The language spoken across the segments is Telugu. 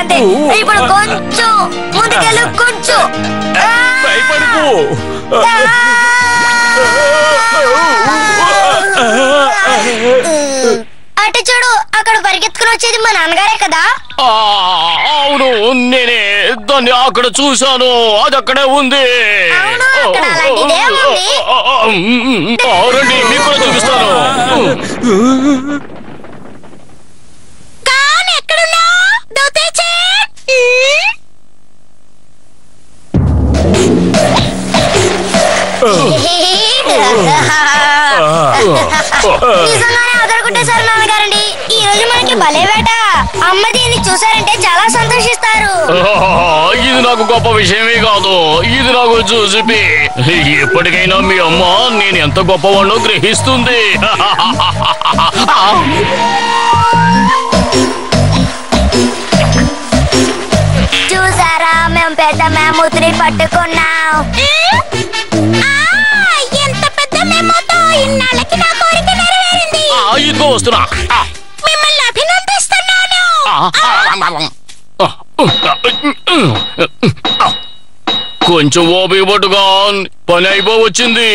అంతే ఇప్పుడు కొంచెం ముందుకెళ్ళు కొంచెం ఆ! భయపడకు అటు చూడు అక్కడ పరిగెత్తుకుని వచ్చేది మా నాన్నగారే కదా ఆ, అవును నేనే దాన్ని అక్కడ చూశాను అది అక్కడే ఉంది అవును, అక్కడ అలాంటిదే ఉంది. ఆ, రండి మీకు కూడా చూపిస్తాను కాన్ ఎక్కడున్నావు దొతేచే నిజంగానే అదరుకుంటేశారు నాన్నగారండి ఈ రోజు మనకి భలే వేట అమ్మ దీన్ని చూసారంటే చాలా సంతోషిస్తారు ఆ, ఇది నాకు గొప్ప విషయమే కాదు ఇది నాకు చూసిపి ఎప్పటికైనా మీ అమ్మ నేను ఎంత గొప్పవాణ్ణో గ్రహిస్తుంది చూసారా మేము పెద్ద మేమూతిని పట్టుకున్నాం ఎంత పెద్ద మేమూతో ఇన్నాళ్ళకి నా కోరిక నెరవేరింది ఆ, ఇదిగో వస్తున్నా ఆ, మిమ్మల్ని అభినందిస్తున్నాను కొంచెం ఓపిక పట్టుగా పని అయిపో వచ్చింది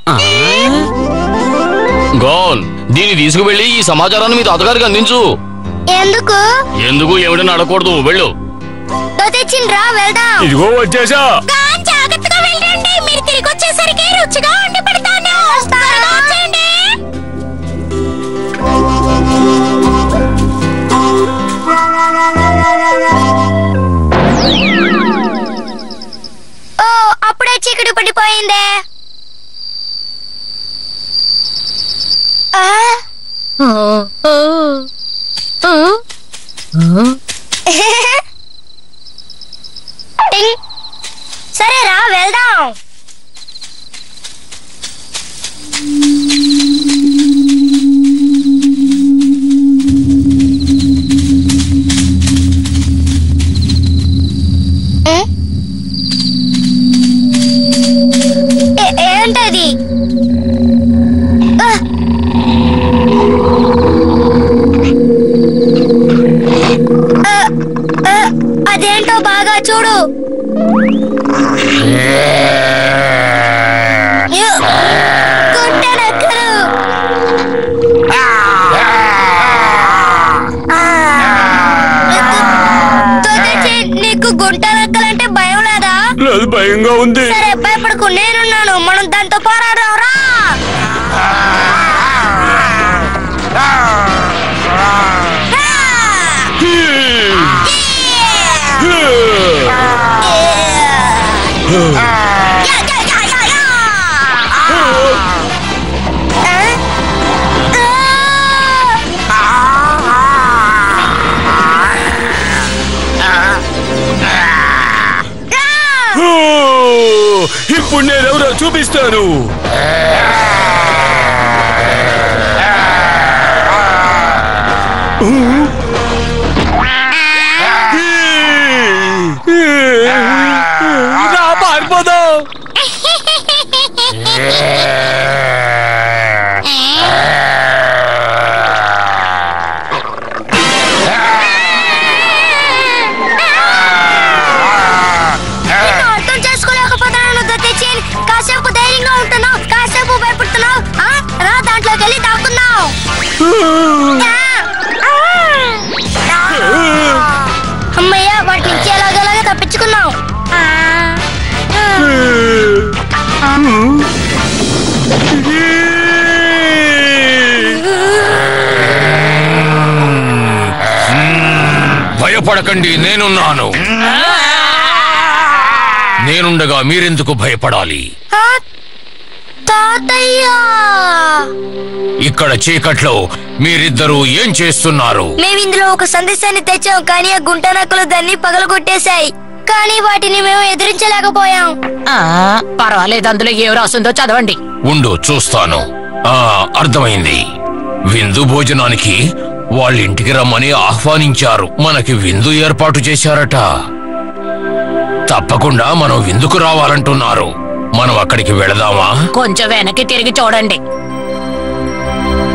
గాన్ దీన్ని తీసుకువెళ్ళి ఈ సమాచారాన్ని మీ తాతగారికి అందించు ఎందుకు ఎందుకు ఏమిటని అడగకూడదు వెళ్ళు తెచ్చిండ్రా వెళ్దాం ఇదిగో వచ్చేసా కాన్ జాగ్రత్తగా వెళ్ళండి మీరు తిరిగి వచ్చేసరికి రుచిగా వండి పెడతాను త్వరగా వచ్చేయండి ఓ అప్పుడే చీకటి పడిపోయిందే ఆ? టింగ్. సరేరా వెళ్దాం ఉం? ఏ- ఏంటది ఆ! ఆ, ఆ, అదేంటో బాగా చూడు యు, గుట్టనక్కలు. తొదచి, నీకు గుంటనక్కలంటే భయం లేదా లేదు భయంగా ఉంది సరే భయపడకు నేనున్నాను మనం దాంతో పోరాడదాం రా ఓ, ఇప్పుడు నేనెవరో చూపిస్తాను రా పారిపోదాం నిన్ను అర్థం చేసుకోలేకపోతున్నాను దత్తేచేన్ కాసేపు ధైర్యంగా ఉంటున్నావు కాసేపు భయపడుతున్నావు ఆ? రా దాంట్లోకి వెళ్ళి దాక్కున్నావు అమ్మయ్య వాటి నుంచి ఎలాగోలాగా తప్పించుకున్నావు భయపడకండి నేనున్నాను నేనుండగా మీరెందుకు భయపడాలి ఆ? తాతయ్య ఇక్కడ చీకట్లో మీరిద్దరూ ఏం చేస్తున్నారు మేము ఇందులో ఒక సందేశాన్ని తెచ్చాం కానీ ఆ గుంట నక్కలు దాన్ని పగలగొట్టేశాయి కానీ వాటిని మేము ఎదిరించలేకపోయాం ఆ, పర్వాలేదు అందులో ఏం రాసిందో చదవండి ఉండు చూస్తాను ఆ అర్థమైంది విందు భోజనానికి వాళ్ళ ఇంటికి రమ్మని ఆహ్వానించారు మనకి విందు ఏర్పాటు చేశారట తప్పకుండా మనం విందుకు రావాలంటున్నారు మనం అక్కడికి వెళదామా కొంచెం వెనక్కి తిరిగి చూడండి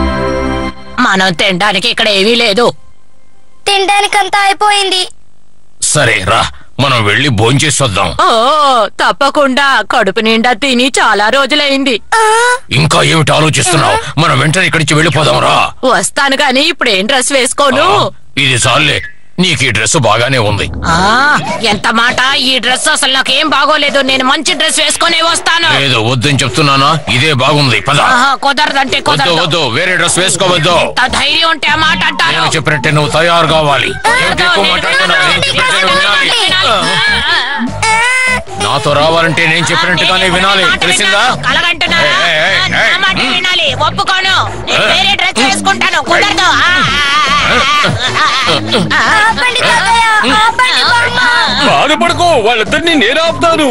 మనం తినడానికి ఇక్కడ ఏమీ లేదు తినడానికంతా అయిపోయింది సరే రా మనం వెళ్ళి భోంచేసి వద్దాం ఓ తప్పకుండా కడుపు నిండా తిని చాలా రోజులైంది ఇంకా ఏమిటి ఆలోచిస్తున్నావు మనం వెంటనే ఇక్కడి నుంచి వెళ్ళిపోదాం రా వస్తాను గాని ఇప్పుడేం డ్రెస్ వేసుకోను ఇది చాలే నీకు ఈ డ్రెస్ బాగానే ఉంది ఆ ఎంత మాట ఈ డ్రెస్ అసలు నాకేం బాగోలేదు నేను మంచి డ్రెస్ వేసుకునే వస్తాను లేదు వద్దని చెప్తున్నానా ఇదే బాగుంది పద ఆహా, కుదరదంటే వద్దు కుదరదు వద్దు వేరే డ్రెస్ వేసుకోవద్దు ఎంత ధైర్యం ఉంటే ఆ మాట అంటాను నేను చెప్పినట్టే నువ్వు తయారు కావాలి ఏమిటి ఎక్కువ మాట్లాడుతున్నావు? నేను చెప్పినట్టే నువ్వు వినాలి. నాతో రావాలంటే నేను చెప్పినట్టుగానే వినాలి తెలిసిందా కలగంటున్నారా ఏయ్, ఏయ్, ఏయ్, నా ఏయ్. మాట వినాలి ఒప్పుకోను నేను వేరే డ్రెస్ వేసుకుంటాను కుదరదు ఆ, ఆ, ఆ, ఆపండి తాతయ్య ఆపండి బామ్మ బాధపడుకో వాళ్ళిద్దరిని నేను ఆపుతాను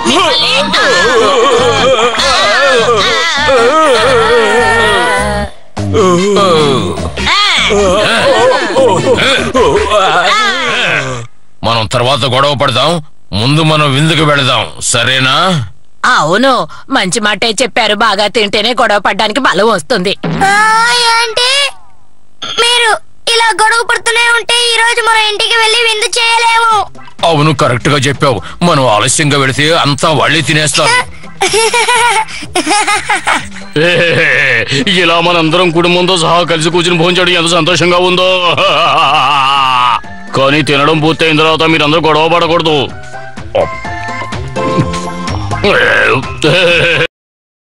మనం తర్వాత గొడవ పడదాం ముందు మనం విందుకు వెళదాం సరేనా అవును మంచి మాటే చెప్పారు బాగా తింటేనే గొడవ పడ్డానికి బలం వస్తుంది ఆ, ఏంటి మీరు ఇలా గొడవ పడుతూనే ఉంటే ఈ రోజు మనం ఇంటికి వెళ్ళి విందు చేయలేము అవును కరెక్ట్ గా చెప్పావు మనం ఆలస్యంగా వెళితే అంతా వాళ్ళే తినేస్తారు ఏ, ఇలా మనందరం కుటుంబంతో సహా కలిసి కూర్చుని భోంచడం ఎంత సంతోషంగా ఉందో కానీ తినడం పూర్తయిన తర్వాత మీరందరూ గొడవ పడకూడదు